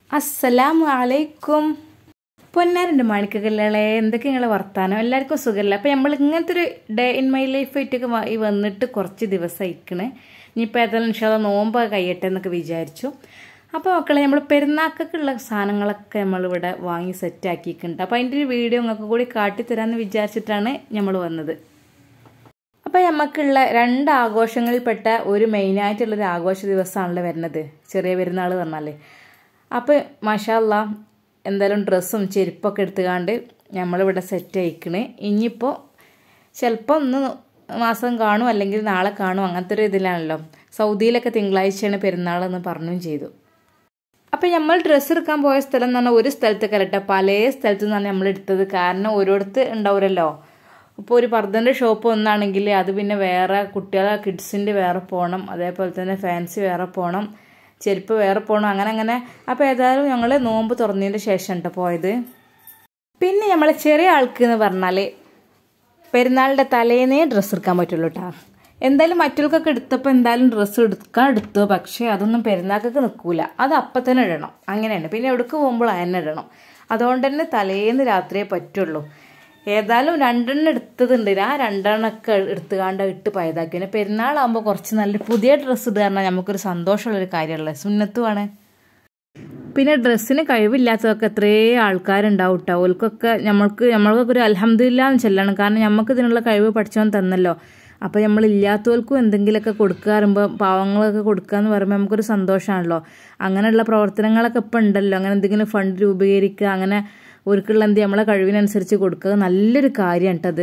അസ്സലാമു അലൈക്കും പൊന്നാരുണ്ട് മാണിക്കകല്ലേ എന്തൊക്കെ നിങ്ങളെ വർത്താനം എല്ലാവർക്കും സുഖമല്ല അപ്പം നമ്മൾ ഇങ്ങനത്തെ ഒരു ഡേ ഇൻ മൈ ലൈഫ് ആയിട്ടൊക്കെ വ- ഈ വന്നിട്ട് കുറച്ച് ദിവസം അയക്കണേ ഇനിയിപ്പോൾ ഏതായാലും ഇൻഷാല്ല നോമ്പ് കഴിയട്ടെ എന്നൊക്കെ വിചാരിച്ചു അപ്പോൾ മക്കളെ നമ്മൾ പെരുന്നാക്കൊക്കെയുള്ള സാധനങ്ങളൊക്കെ നമ്മളിവിടെ വാങ്ങി സെറ്റാക്കിയിട്ടുണ്ട് അപ്പോൾ അതിൻ്റെ ഒരു വീഡിയോ നിങ്ങൾക്ക് കൂടി കാട്ടിത്തരാമെന്ന് വിചാരിച്ചിട്ടാണ് നമ്മൾ വന്നത് അപ്പോൾ നമുക്കുള്ള രണ്ട് ആഘോഷങ്ങളിൽപ്പെട്ട ഒരു മെയിനായിട്ടുള്ളൊരു ആഘോഷ ദിവസമാണല്ലോ വരുന്നത് ചെറിയ പെരുന്നാൾ പറഞ്ഞാൽ അപ്പോൾ മാഷാല്ല എന്തായാലും ഡ്രസ്സും ചെരുപ്പൊക്കെ എടുത്തുകാണ്ട് നമ്മളിവിടെ സെറ്റ് അയക്കണേ ഇനിയിപ്പോൾ ചിലപ്പോൾ ഒന്ന് മാസം കാണും അല്ലെങ്കിൽ നാളെ കാണും അങ്ങനത്തെ ഒരു ഇതിലാണല്ലോ സൗദിയിലൊക്കെ തിങ്കളാഴ്ചയാണ് പെരുന്നാൾ എന്ന് പറഞ്ഞും ചെയ്തു അപ്പം നമ്മൾ ഡ്രസ്സ് എടുക്കാൻ പോയ സ്ഥലം എന്ന് പറഞ്ഞാൽ ഒരു സ്ഥലത്ത് കരട്ടെ പല സ്ഥലത്തു നിന്നാണ് നമ്മൾ എടുത്തത് കാരണം ഓരോരുത്ത് ഉണ്ടാവുമല്ലോ ഇപ്പോൾ ഒരു പർദ്ദൻ്റെ ഷോപ്പ് ഒന്നാണെങ്കിൽ അത് പിന്നെ വേറെ കുട്ടികളെ കിഡ്സിൻ്റെ വേറെ പോകണം അതേപോലെ തന്നെ ഫാൻസി വേറെ പോകണം ചെരുപ്പ് വേറെ പോകണം അങ്ങനെ അങ്ങനെ അപ്പോൾ ഏതായാലും ഞങ്ങൾ നോമ്പ് തുറന്നതിന് ശേഷം കേട്ടോ പോയത് പിന്നെ നമ്മൾ ചെറിയ ആൾക്ക് എന്ന് പറഞ്ഞാൽ പെരുന്നാളിൻ്റെ തലേന്നേ ഡ്രസ്സ് എടുക്കാൻ പറ്റുള്ളൂ കേട്ടോ എന്തായാലും മറ്റുള്ളവർക്കൊക്കെ എടുത്തപ്പോൾ എന്തായാലും ഡ്രസ്സ് എടുക്കാൻ എടുത്തു പക്ഷേ അതൊന്നും പെരുന്നാൾക്കൊക്കെ നിൽക്കൂല അത് അപ്പം തന്നെ ഇടണം അങ്ങനെയാണ് പിന്നെ എവിടേക്ക് പോകുമ്പോൾ അതിനെ ഇടണം അതുകൊണ്ട് തന്നെ തലേന്ന് രാത്രിയേ പറ്റുള്ളൂ ഏതായാലും രണ്ടെണ്ണം എടുത്തതുണ്ട് ആ രണ്ടെണ്ണമൊക്കെ എടുത്തുകാണ്ട് ഇട്ട് പയതാക്കി പിന്നെ പെരുന്നാളാകുമ്പോൾ കുറച്ച് നല്ല പുതിയ ഡ്രസ്സ് ഇടുക പറഞ്ഞാൽ നമുക്കൊരു സന്തോഷമുള്ളൊരു കാര്യമല്ലേ സുന്നത്തുമാണ് പിന്നെ ഡ്രസ്സിന് കഴിവില്ലാത്തതൊക്കെ എത്രയേ ആൾക്കാരുണ്ടാവും കേട്ടോ ഓൽക്കൊക്കെ നമ്മൾക്ക് നമ്മൾക്കൊക്കെ ഒരു അലഹമില്ലാന്ന് ചെല്ലണം കാരണം നമുക്ക് ഇതിനുള്ള കഴിവ് പഠിച്ചവൻ തന്നല്ലോ അപ്പോൾ നമ്മൾ ഇല്ലാത്തവർക്കും എന്തെങ്കിലുമൊക്കെ കൊടുക്കുക പറയുമ്പോൾ പാവങ്ങളൊക്കെ കൊടുക്കുക എന്ന് പറയുമ്പോൾ നമുക്കൊരു സന്തോഷമാണല്ലോ അങ്ങനെയുള്ള പ്രവർത്തനങ്ങളൊക്കെ ഇപ്പം ഉണ്ടല്ലോ അങ്ങനെ എന്തെങ്കിലും ഫണ്ട് രൂപീകരിക്കുക അങ്ങനെ ഒരുക്കുള്ള എന്ത് നമ്മളെ കഴിവിനനുസരിച്ച് കൊടുക്കുക നല്ലൊരു കാര്യമാണ് കേട്ടത്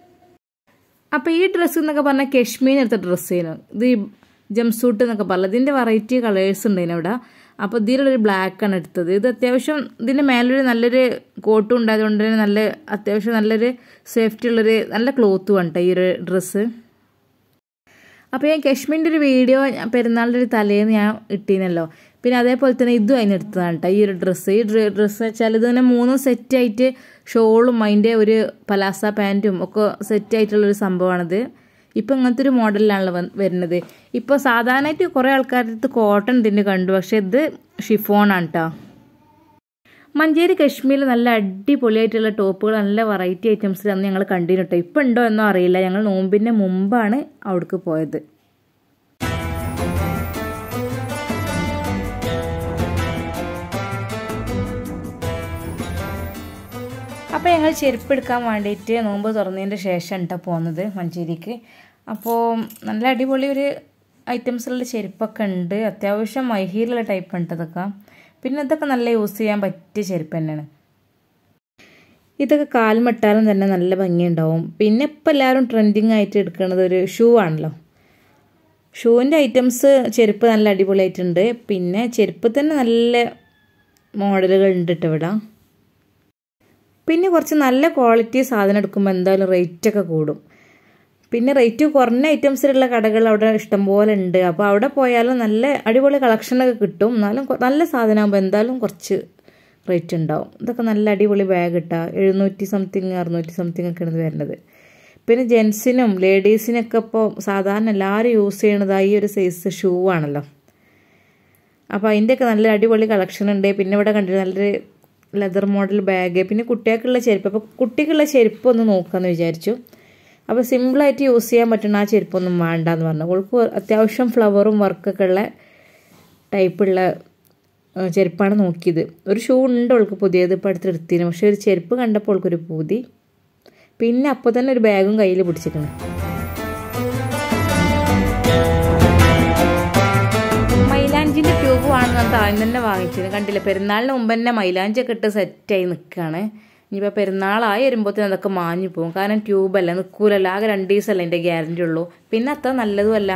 അപ്പോൾ ഈ ഡ്രസ്സ് എന്നൊക്കെ പറഞ്ഞാൽ കശ്മീർ എടുത്ത ഡ്രസ്സേനു ഇത് ഈ ജംപ് സൂട്ട് എന്നൊക്കെ പറഞ്ഞത് ഇതിൻ്റെ വെറൈറ്റി കളേഴ്സ് ഉണ്ടായിരുന്നു അവിടെ അപ്പോൾ ഇതിലുള്ളൊരു ബ്ലാക്ക് ആണ് എടുത്തത് ഇത് അത്യാവശ്യം ഇതിൻ്റെ മേലൊരു നല്ലൊരു കോട്ടും ഉണ്ടായതുകൊണ്ട് തന്നെ നല്ല അത്യാവശ്യം നല്ലൊരു സേഫ്റ്റി ഉള്ളൊരു നല്ല ക്ലോത്തും ആണ് കേട്ടോ ഈ ഒരു ഡ്രസ്സ് അപ്പോൾ ഞാൻ കശ്മീരിൻ്റെ ഒരു വീഡിയോ പെരുന്നാളിൻ്റെ ഒരു തലേന്ന് ഞാൻ ഇട്ടീനല്ലോ പിന്നെ അതേപോലെ തന്നെ ഇതും അതിന് എടുത്തതാണ് കേട്ടോ ഈ ഒരു ഡ്രസ്സ് ഈ ഡ്രസ്സ് വെച്ചാൽ ഇത് തന്നെ മൂന്നും സെറ്റായിട്ട് ഷോളും അതിൻ്റെ ഒരു പലാസ പാൻറ്റും ഒക്കെ സെറ്റായിട്ടുള്ളൊരു സംഭവമാണിത് ഇപ്പം ഇങ്ങനത്തെ ഒരു മോഡലിലാണല്ലോ വന്ന് വരുന്നത് ഇപ്പോൾ സാധാരണയായിട്ട് കുറേ ആൾക്കാരുടെ അടുത്ത് കോട്ടൺ ഇതിന് കണ്ടു പക്ഷേ ഇത് ഷിഫോണാണ് കേട്ടോ മഞ്ചേരി കശ്മീരിൽ നല്ല അടിപൊളിയായിട്ടുള്ള ടോപ്പുകൾ നല്ല വെറൈറ്റി ഐറ്റംസിൽ അന്ന് ഞങ്ങൾ കണ്ടിരുന്നു കേട്ടോ ഇപ്പം ഉണ്ടോ എന്നോ അറിയില്ല ഞങ്ങൾ നോമ്പിൻ്റെ മുമ്പാണ് അവിടേക്ക് പോയത് അപ്പോൾ ഞങ്ങൾ ചെരുപ്പ് എടുക്കാൻ വേണ്ടിയിട്ട് നോമ്പ് തുറന്നതിൻ്റെ ശേഷം കേട്ടോ പോകുന്നത് മഞ്ചേരിക്ക് അപ്പോൾ നല്ല അടിപൊളി ഒരു ഐറ്റംസിലുള്ള ചെരുപ്പൊക്കെ ഉണ്ട് അത്യാവശ്യം മൈഹീലുള്ള ടൈപ്പ് ഉണ്ട് ഇതൊക്കെ പിന്നെ ഇതൊക്കെ നല്ല യൂസ് ചെയ്യാൻ പറ്റിയ ചെരുപ്പ് തന്നെയാണ് ഇതൊക്കെ കാൽമട്ടാലും തന്നെ നല്ല ഭംഗിയുണ്ടാവും പിന്നെ ഇപ്പോൾ എല്ലാവരും ട്രെൻഡിങ് ആയിട്ട് എടുക്കുന്നത് ഒരു ഷൂ ആണല്ലോ ഷൂവിൻ്റെ ഐറ്റംസ് ചെരുപ്പ് നല്ല അടിപൊളിയായിട്ടുണ്ട് പിന്നെ ചെരുപ്പ് തന്നെ നല്ല മോഡലുകൾ ഉണ്ട് കേട്ടോ ഇവിടെ പിന്നെ കുറച്ച് നല്ല ക്വാളിറ്റി സാധനം എടുക്കുമ്പോൾ എന്തായാലും റേറ്റൊക്കെ കൂടും പിന്നെ റേറ്റ് കുറഞ്ഞ ഐറ്റംസിലുള്ള കടകൾ അവിടെ ഇഷ്ടംപോലെ ഉണ്ട് അപ്പോൾ അവിടെ പോയാലും നല്ല അടിപൊളി കളക്ഷനൊക്കെ കിട്ടും എന്നാലും കൊ- നല്ല സാധനമാകുമ്പോൾ എന്തായാലും കുറച്ച് റേറ്റ് ഉണ്ടാവും ഇതൊക്കെ നല്ല അടിപൊളി ബാഗ് ഇട്ടാ എഴുന്നൂറ്റി സംതിങ് അറുന്നൂറ്റി സംതിങ് ഒക്കെയാണ് ഇത് വരുന്നത് പിന്നെ ജെൻസിനും ലേഡീസിനൊക്കെ ഇപ്പോൾ സാധാരണ എല്ലാവരും യൂസ് ചെയ്യണത് ഈ ഒരു സൈസ് ഷൂ ആണല്ലോ അപ്പോൾ അതിൻ്റെയൊക്കെ നല്ല അടിപൊളി കളക്ഷൻ ഉണ്ട് പിന്നെ ഇവിടെ കണ്ടിട്ട് നല്ലൊരു ലെതർ മോഡൽ ബാഗ് പിന്നെ കുട്ടികൾക്കുള്ള ചെരുപ്പ് അപ്പോൾ കുട്ടിക്കുള്ള ചെരുപ്പ് ഒന്ന് നോക്കാമെന്ന് വിചാരിച്ചു അപ്പോൾ സിമ്പിളായിട്ട് യൂസ് ചെയ്യാൻ പറ്റുന്ന ആ ചെരുപ്പൊന്നും വേണ്ടെന്ന് പറഞ്ഞു അവൾക്ക് അത്യാവശ്യം ഫ്ലവറും വർക്കൊക്കെ ഉള്ള ടൈപ്പുള്ള ആ, ചെരുപ്പാണ് നോക്കിയത് ഒരു ഷൂ ഉണ്ട് അവൾക്ക് പുതിയത് ഇപ്പോൾ അടുത്തെടുത്തിന് പക്ഷേ ഒരു ചെരുപ്പ് കണ്ടപ്പോൾ അവൾക്കൊരു പൂതി പിന്നെ അപ്പോൾ തന്നെ ഒരു ബാഗും കയ്യിൽ പിടിച്ചിരിക്കണം മൈലാഞ്ചിന്റെ ട്യൂബ് ആണെന്ന് താഴ്ന്നു തന്നെ വാങ്ങിച്ചത് കണ്ടില്ല പെരുന്നാളിന് മുമ്പ് തന്നെ മൈലാഞ്ചൊക്കെ ഇട്ട് സെറ്റായി നിൽക്കുകയാണ് ഇനിയിപ്പോൾ പെരുന്നാളായി വരുമ്പോഴത്തേനും അതൊക്കെ മാഞ്ഞു പോകും കാരണം ട്യൂബല്ല നിൽക്കൂലല്ല ആകെ രണ്ട് ദിവസമല്ല എൻ്റെ ഗ്യാരണ്ടി ഉള്ളൂ പിന്നെ അത്ര നല്ലതുമല്ല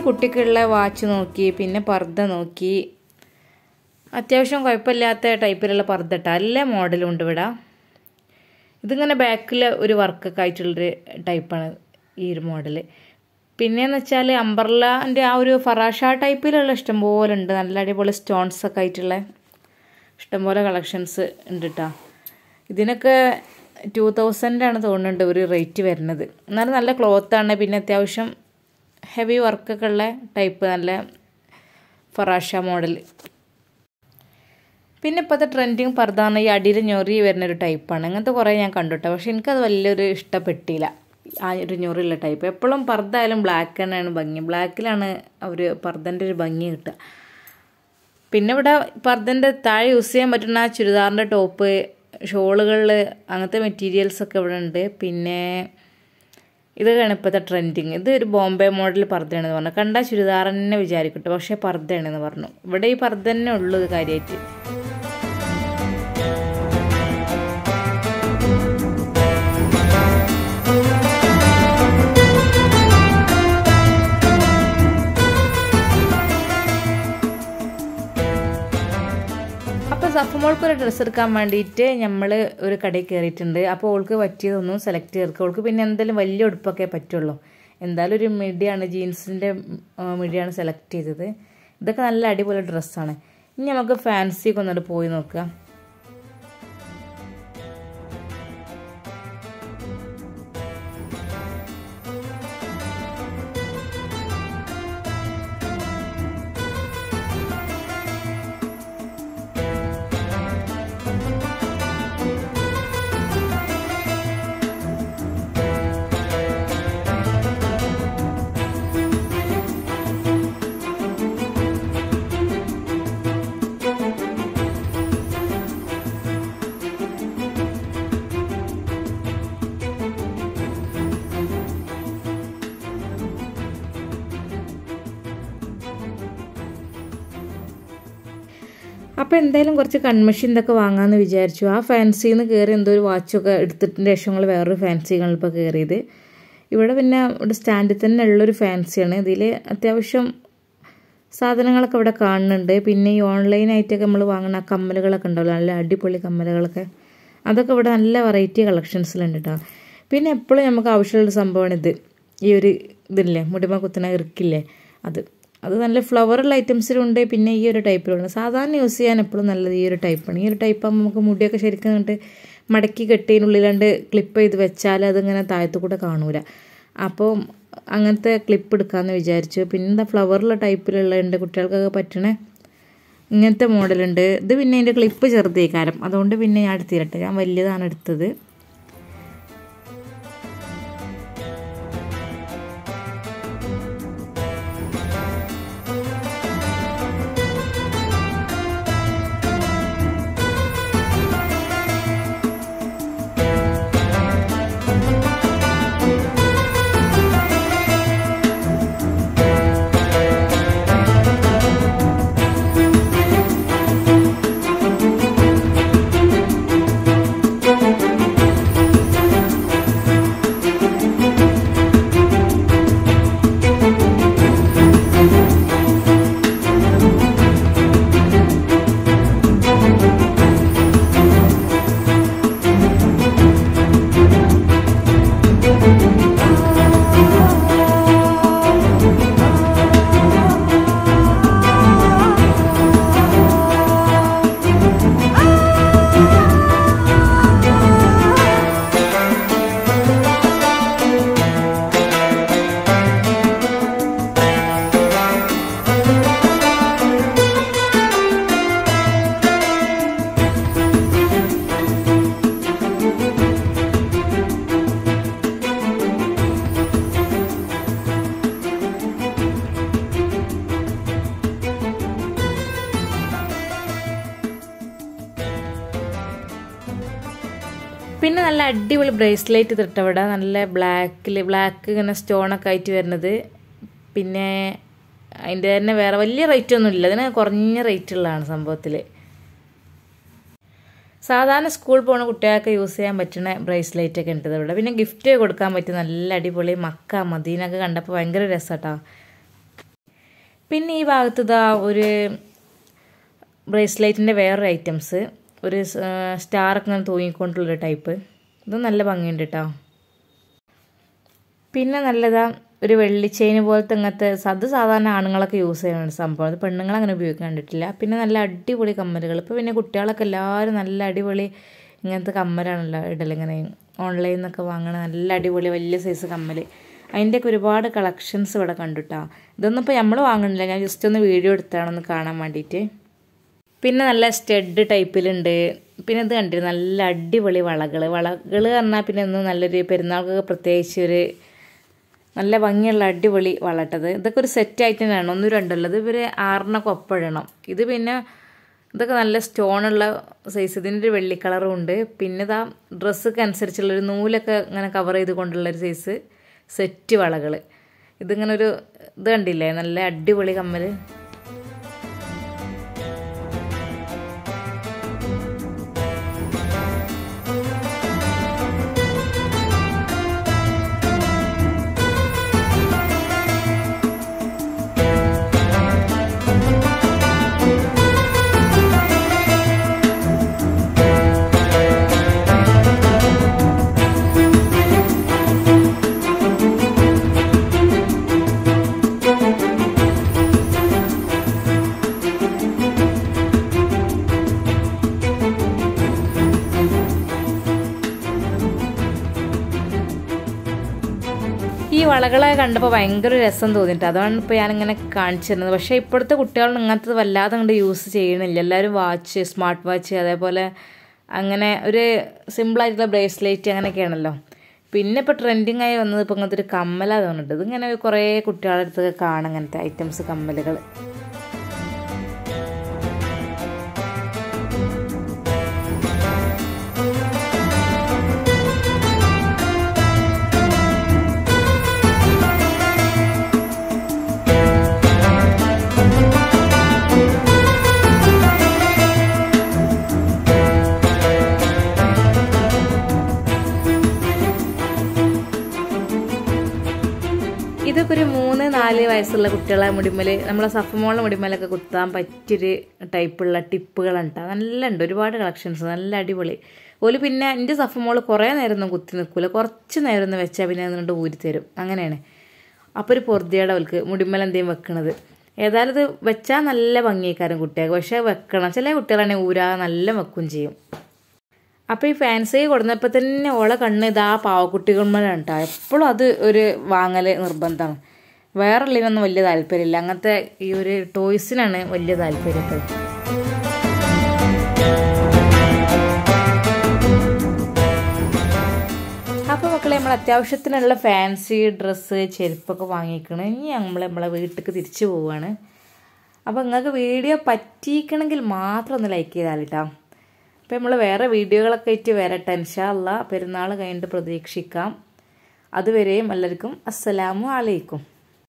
കുട്ടിക്കുള്ള വാച്ച് നോക്കി പിന്നെ പർദ്ദ നോക്കി അത്യാവശ്യം കുഴപ്പമില്ലാത്ത ടൈപ്പിലുള്ള പർദ്ദ ഇട്ട എല്ലാ മോഡലും ഉണ്ട് ഇവിടെ ഇതിങ്ങനെ ബാക്കിൽ ഒരു വർക്കൊക്കെ ആയിട്ടുള്ളൊരു ടൈപ്പാണ് ഈ ഒരു മോഡൽ പിന്നെയെന്ന് വെച്ചാൽ അംബർലാൻ്റെ ആ ഒരു ഫറാഷ ടൈപ്പിലുള്ള ഇഷ്ടംപോലെ ഉണ്ട് നല്ല അടിപൊളി സ്റ്റോൺസ് ഒക്കെ ആയിട്ടുള്ള ഇഷ്ടംപോലെ കളക്ഷൻസ് ഉണ്ട് കേട്ടോ ഇതിനൊക്കെ ടു തൗസൻഡാണ് തോന്നുന്നുണ്ട് ഒരു റേറ്റ് വരുന്നത് എന്നാലും നല്ല ക്ലോത്താണ് പിന്നെ അത്യാവശ്യം ഹെവി വർക്കൊക്കെ ഉള്ള ടൈപ്പ് നല്ല ഫറാഷ മോഡൽ പിന്നെ ഇപ്പോഴത്തെ ട്രെൻഡിങ് പർദ്ദാണ് ഈ അടിയിൽ ഞൊറി വരുന്ന ഒരു ടൈപ്പാണ് അങ്ങനത്തെ കുറേ ഞാൻ കണ്ടുട്ടോ പക്ഷെ എനിക്കത് വലിയൊരു ഇഷ്ടപ്പെട്ടില്ല ആ ഒരു ഞൊറിയുള്ള ടൈപ്പ് എപ്പോഴും പർദ്ദ ആയാലും ബ്ലാക്ക് തന്നെയാണ് ഭംഗി ബ്ലാക്കിലാണ് അവർ പർദ്ദൻ്റെ ഒരു ഭംഗി കിട്ടുക പിന്നെ ഇവിടെ പർദ്ദൻ്റെ താഴെ യൂസ് ചെയ്യാൻ പറ്റുന്ന ചുരിദാറിൻ്റെ ടോപ്പ് ഷോളുകളിൽ അങ്ങനത്തെ മെറ്റീരിയൽസൊക്കെ ഇവിടെ ഉണ്ട് പിന്നെ ഇതൊക്കെയാണ് ഇപ്പോഴത്തെ ട്രെൻഡിങ് ഇത് ഒരു ബോംബെ മോഡൽ പർദ്ദയാണെന്ന് പറഞ്ഞു കണ്ടാൽ ചുരിദാർ തന്നെ വിചാരിക്കട്ടെ പക്ഷേ പർദ്ദയാണെന്ന് പറഞ്ഞു ഇവിടെ ഈ പർദ്ദ തന്നെ ഉള്ളൂ ഇത് കാര്യമായിട്ട് അപ്പോൾ സഫമോൾക്ക് ഒരു ഡ്രസ്സ് എടുക്കാൻ വേണ്ടിയിട്ട് നമ്മൾ ഒരു കടയിൽ കയറിയിട്ടുണ്ട് അപ്പോൾ ഓൾക്ക് പറ്റിയതൊന്നും സെലക്ട് ചെയ്തെടുക്കുക ഓൾക്ക് പിന്നെ എന്തായാലും വലിയ ഉടുപ്പൊക്കെ പറ്റുള്ളൂ എന്തായാലും ഒരു മിഡിയാണ് ജീൻസിൻ്റെ മിഡിയാണ് സെലക്ട് ചെയ്തത് ഇതൊക്കെ നല്ല അടിപൊളി ഡ്രസ്സാണ് ഇനി നമുക്ക് ഫാൻസിക്ക് ഒന്നിട്ട് പോയി നോക്കുക അപ്പോൾ എന്തായാലും കുറച്ച് കൺമഷി ഇതൊക്കെ വാങ്ങാമെന്ന് വിചാരിച്ചു ആ ഫാൻസിയിൽ നിന്ന് കയറി എന്തോ ഒരു വാച്ചൊക്കെ എടുത്തിട്ടുണ്ട് ശേഷം ഞങ്ങൾ വേറൊരു ഫാൻസികളിൽ ഇപ്പോൾ കയറിയത് ഇവിടെ പിന്നെ ഇവിടെ സ്റ്റാൻഡിൽ തന്നെ ഉള്ളൊരു ഫാൻസിയാണ് ഇതിൽ അത്യാവശ്യം സാധനങ്ങളൊക്കെ ഇവിടെ കാണുന്നുണ്ട് പിന്നെ ഈ ഓൺലൈനായിട്ടൊക്കെ നമ്മൾ വാങ്ങുന്ന കമ്മലുകളൊക്കെ ഉണ്ടാവില്ല നല്ല അടിപൊളി കമ്മലുകളൊക്കെ അതൊക്കെ ഇവിടെ നല്ല വെറൈറ്റി കളക്ഷൻസിലുണ്ട് കേട്ടോ പിന്നെ എപ്പോഴും നമുക്ക് ആവശ്യമുള്ള സംഭവമാണ് ഇത് ഈ ഒരു ഇതില്ലേ മുടിമ കുത്തുന്ന ഇറുക്കില്ലേ അത് അത് നല്ല ഫ്ലവറുള്ള ഐറ്റംസിലുണ്ട് പിന്നെ ഈ ഒരു ടൈപ്പിലുണ്ട് സാധാരണ യൂസ് ചെയ്യാൻ എപ്പോഴും നല്ലത് ഈ ഒരു ടൈപ്പാണ് ഈ ഒരു ടൈപ്പാകുമ്പോൾ നമുക്ക് മുടിയൊക്കെ ശരിക്കും കണ്ടിട്ട് മടക്കി കെട്ടിയതിനുള്ളിലാണ്ട് ക്ലിപ്പ് ചെയ്ത് വെച്ചാൽ അതിങ്ങനെ താഴത്തു കൂടെ കാണൂല അപ്പോൾ അങ്ങനത്തെ ക്ലിപ്പ് എടുക്കാമെന്ന് വിചാരിച്ചു പിന്നെ എന്താ ഫ്ലവറുള്ള ടൈപ്പിലുള്ള ഉണ്ട് കുട്ടികൾക്കൊക്കെ പറ്റണേ ഇങ്ങനത്തെ മോഡലുണ്ട് ഇത് പിന്നെ അതിൻ്റെ ക്ലിപ്പ് ചെറുതേക്കാരം അതുകൊണ്ട് പിന്നെ ഞാൻ എടുത്തിരട്ടെ ഞാൻ വലിയതാണ് എടുത്തത് പിന്നെ നല്ല അടിപൊളി ബ്രേസ്ലെറ്റ് തൊട്ടവിടെ നല്ല ബ്ലാക്കിൽ ബ്ലാക്ക് ഇങ്ങനെ സ്റ്റോണൊക്കെ ആയിട്ട് വരുന്നത് പിന്നെ അതിൻ്റെ തന്നെ വേറെ വലിയ റേറ്റ് ഒന്നും ഇല്ല അതിന് കുറഞ്ഞ റേറ്റുള്ളതാണ് സംഭവത്തിൽ സാധാരണ സ്കൂൾ പോകുന്ന കുട്ടികൾക്ക് യൂസ് ചെയ്യാൻ പറ്റുന്ന ബ്രേസ്ലെറ്റ് ഒക്കെ ഉണ്ട് ഇവിടെ പിന്നെ ഗിഫ്റ്റ് കൊടുക്കാൻ പറ്റും നല്ല അടിപൊളി മക്ക മദീനൊക്കെ കണ്ടപ്പോൾ ഭയങ്കര രസമാട്ടോ പിന്നെ ഈ ഭാഗത്ത് ഇതാ ഒരു ബ്രേസ്ലെറ്റിൻ്റെ വേറൊരു ഐറ്റംസ് ഒരു സ്റ്റാറൊക്കെ ഇങ്ങനെ തൂങ്ങിക്കൊണ്ടുള്ളൊരു ടൈപ്പ് ഇത് നല്ല ഭംഗിയുണ്ട് കേട്ടോ പിന്നെ നല്ലതാ ഒരു വെള്ളി ചെയിൻ പോലത്തെ ഇങ്ങനത്തെ അത് സാധാരണ ആണുങ്ങളൊക്കെ യൂസ് ചെയ്യുന്ന സംഭവം അത് പെണ്ണുങ്ങൾ അങ്ങനെ ഉപയോഗിക്കാൻ കണ്ടിട്ടില്ല പിന്നെ നല്ല അടിപൊളി കമ്മലുകൾ ഇപ്പോൾ പിന്നെ കുട്ടികളൊക്കെ എല്ലാവരും നല്ല അടിപൊളി ഇങ്ങനത്തെ കമ്മലാണല്ലോ ഇടൽ ഇങ്ങനെ ഓൺലൈനിൽ നിന്നൊക്കെ വാങ്ങണ നല്ല അടിപൊളി വലിയ സൈസ് കമ്മൽ അതിൻ്റെയൊക്കെ ഒരുപാട് കളക്ഷൻസ് ഇവിടെ കണ്ടുട്ടാ ഇതൊന്നും ഇപ്പോൾ നമ്മൾ വാങ്ങണില്ല ഞാൻ ജസ്റ്റ് ഒന്ന് വീഡിയോ എടുത്താണെന്ന് കാണാൻ വേണ്ടിയിട്ട് പിന്നെ നല്ല സ്റ്റഡ് ടൈപ്പിലുണ്ട് പിന്നെ ഇത് കണ്ടിരുന്നു നല്ല അടിപൊളി വളകൾ വളകൾ പറഞ്ഞാൽ പിന്നെ ഒന്ന് നല്ലൊരു പെരുന്നാൾക്കൊക്കെ പ്രത്യേകിച്ച് ഒരു നല്ല ഭംഗിയുള്ള അടിപൊളി വളട്ടത് ഇതൊക്കെ ഒരു സെറ്റ് ആയിട്ട് തന്നെയാണ് ഒന്നും രണ്ടല്ല ഇത് ഇവർ ആറിനൊക്കെ ഒപ്പഴണം ഇത് പിന്നെ ഇതൊക്കെ നല്ല സ്റ്റോണുള്ള സൈസ് ഇതിൻ്റെ ഒരു വെള്ളി കളറും ഉണ്ട് പിന്നെ ഇതാ ഡ്രസ്സൊക്കെ അനുസരിച്ചുള്ളൊരു നൂലൊക്കെ ഇങ്ങനെ കവർ ചെയ്ത് കൊണ്ടുള്ളൊരു സൈസ് സെറ്റ് വളകൾ ഇതിങ്ങനെ ഒരു ഇത് കണ്ടില്ലേ നല്ല അടിപൊളി കമ്മൽ ഈ വളകളെ കണ്ടപ്പോൾ ഭയങ്കര രസം തോന്നിയിട്ട് അതാണ് ഇപ്പോൾ ഞാനിങ്ങനെ കാണിച്ചിരുന്നത് പക്ഷേ ഇപ്പോഴത്തെ കുട്ടികൾ ഇങ്ങനത്തെ വല്ലാതെ അങ്ങോട്ട് യൂസ് ചെയ്യണില്ല എല്ലാവരും വാച്ച് സ്മാർട്ട് വാച്ച് അതേപോലെ അങ്ങനെ ഒരു സിമ്പിളായിട്ടുള്ള ബ്രേസ്ലെറ്റ് അങ്ങനെയൊക്കെയാണല്ലോ പിന്നെ ഇപ്പോൾ ട്രെൻഡിങ് ആയി വന്നത് ഇപ്പോൾ ഇങ്ങനത്തെ ഒരു കമ്മലാണ് തോന്നുന്നുണ്ട് ഇതിങ്ങനെ കുറേ കുട്ടികളുടെ അടുത്തൊക്കെ കാണാം അങ്ങനത്തെ ഐറ്റംസ് കമ്മലുകൾ ഇതൊക്കെ ഒരു മൂന്ന് നാല് വയസ്സുള്ള കുട്ടികളെ മുടിമൽ നമ്മളെ സഫമോളെ മുടിമലൊക്കെ കുത്താൻ പറ്റിയൊരു ടൈപ്പുള്ള ടിപ്പുകളാണ് കേട്ടോ നല്ല ഉണ്ട് ഒരുപാട് കളക്ഷൻസ് നല്ല അടിപൊളി ഓല് പിന്നെ എൻ്റെ സഫമോള് കുറേ നേരം ഒന്നും കുത്തി നിൽക്കില്ല കുറച്ച് നേരം ഒന്ന് വെച്ചാൽ പിന്നെ അതുകൊണ്ട് ഊരി തരും അങ്ങനെയാണ് അപ്പോൾ ഒരു പൊറുതിയുടെ അവൾക്ക് മുടിമല എന്തെങ്കിലും വെക്കണത് ഏതായാലും ഇത് വെച്ചാൽ നല്ല ഭംഗിയേക്കാരും കുട്ടികൾക്ക് പക്ഷേ വെക്കണം ചില കുട്ടികളാണെങ്കിൽ ഊരാ നല്ല വെക്കും ചെയ്യും അപ്പോൾ ഈ ഫാൻസി കൊടുന്നപ്പോൾ തന്നെ ഓളെ കണ്ണ് ഇതാ പാവക്കുട്ടികന്മാരാണ് കേട്ടോ എപ്പോഴും അത് ഒരു വാങ്ങൽ നിർബന്ധമാണ് വേറെ ഉള്ളതിനൊന്നും വലിയ താല്പര്യമില്ല അങ്ങനത്തെ ഈ ഒരു ടോയ്സിനാണ് വലിയ താല്പര്യത്തിൽ അപ്പോൾ മക്കളെ നമ്മൾ അത്യാവശ്യത്തിനുള്ള ഫാൻസി ഡ്രസ്സ് ചെരുപ്പൊക്കെ വാങ്ങിക്കണം ഇനി നമ്മൾ നമ്മളെ വീട്ടിലേക്ക് തിരിച്ചു പോവുകയാണ് അപ്പോൾ നിങ്ങൾക്ക് വീഡിയോ പറ്റിക്കണമെങ്കിൽ മാത്രം ഒന്ന് ലൈക്ക് ചെയ്താൽ കേട്ടോ അപ്പോൾ നമ്മൾ വേറെ വീഡിയോകളൊക്കെ ആയിട്ട് വരട്ടെ ഇൻഷാല്ല പെരുന്നാൾ കഴിഞ്ഞിട്ട് പ്രതീക്ഷിക്കാം അതുവരെയും എല്ലാവർക്കും അസ്സലാമു അലൈക്കും